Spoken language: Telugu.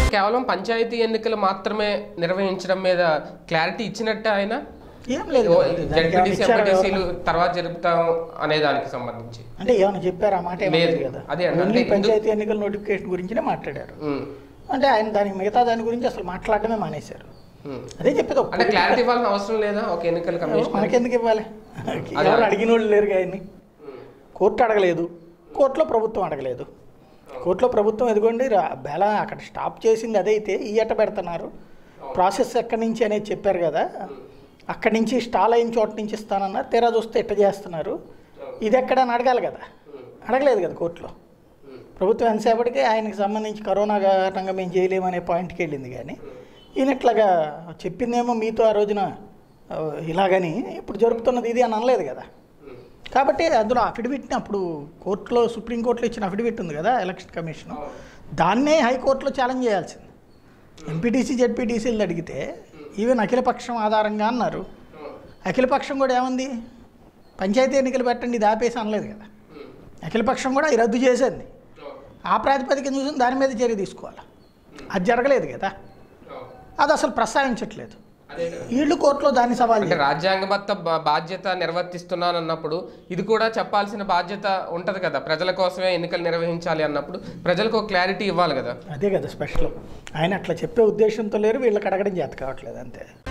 కేవలం పంచాయతీ ఎన్నికలు మాత్రమే నిర్వహించడం మీద క్లారిటీ ఇచ్చినట్టే ఆయన ఏం లేదు కదా. దానికి ఏమైనా జడ్పీటీసీ ఇచ్చారా ఎంపీటీసీలు తర్వాత జరుపుతాం అనే దానికి సంబంధించి అంటే ఏమైనా చెప్పారు ఆ మాట ఏమీ లేదు. లేదు కదా అదే అంటే ఓన్లీ ఇందు- పంచాయతీ ఎన్నికల నోటిఫికేషన్ గురించినే మాట్లాడారు ఉమ్, అంటే ఆయన దానికి మిగతా దాని గురించి అసలు మాట్లాడడమే మానేశారు ఉమ్. అదే చెప్పేది ఒక అంటే క్లారిటీ ఇవ్వాల్సిన అవసరం లేదా ఒక ఎన్నికల కమిషన్ మనకెందుకు ఇవ్వాలి ఎవరు అడిగిన వాళ్ళు లేరు ఆయన్ని కోర్టు అడగలేదు కోర్టులో ప్రభుత్వం అడగలేదు కోర్టులో ప్రభుత్వం ఎదుగోండి రా- బేలా అక్కడ స్టాప్ చేసింది అదైతే ఈ ఎట్ట పెడుతున్నారు ప్రాసెస్ ఎక్కడి నుంచి అనేది చెప్పారు కదా అక్కడి నుంచి స్టాల్ అయిన చోట నుంచి ఇస్తానన్నారు తీరా చూస్తే ఎట్ట చేస్తున్నారు ఇది ఎక్కడని అడగాలి కదా అడగలేదు కదా కోర్టులో ప్రభుత్వం ఎంతసేపటికి ఆయనకి సంబంధించి కరోనా కారణంగా మేము చేయలేమనే పాయింట్కి వెళ్ళింది కానీ ఈయన ఇట్లాగా చెప్పిందేమో మీతో ఆ రోజున ఆ, ఇలాగని ఇప్పుడు జరుపుతున్నది ఇది అని అనలేదు కదా కాబట్టి అందులో అఫిడవిట్ని అప్పుడు కోర్టులో సుప్రీంకోర్టులో ఇచ్చిన అఫిడవిట్ ఉంది కదా ఎలక్షన్ కమిషన్ దాన్నే హైకోర్టులో ఛాలెంజ్ చేయాల్సింది ఎంపీటీసీ జెడ్పీటీసీలు అడిగితే ఈవెన్ అఖిలపక్షం ఆధారంగా అన్నారు అఖిలపక్షం కూడా ఏముంది పంచాయతీ ఎన్నికలు పెట్టండి ఇది ఆపేసి అనలేదు కదా అఖిలపక్షం కూడా ఇది రద్దు చేసేది ఆ ప్రాతిపదికన చూసి దాని మీద చర్య తీసుకోవాలి అది జరగలేదు కదా అది అసలు ప్రస్తావించట్లేదు వీళ్ళు కోర్టులో దాన్ని సవాల్ అంటే రాజ్యాంగబద్ధ బా- బాధ్యత నిర్వర్తిస్తున్నాను అన్నప్పుడు ఇది కూడా చెప్పాల్సిన బాధ్యత ఉంటది కదా ప్రజల కోసమే ఎన్నికలు నిర్వహించాలి అన్నప్పుడు ప్రజలకు ఒక క్లారిటీ ఇవ్వాలి కదా అదే కదా స్పెషల్ ఆయన అట్లా చెప్పే ఉద్దేశంతో లేరు వీళ్ళకి అడగడం చేత కావట్లేదు అంతే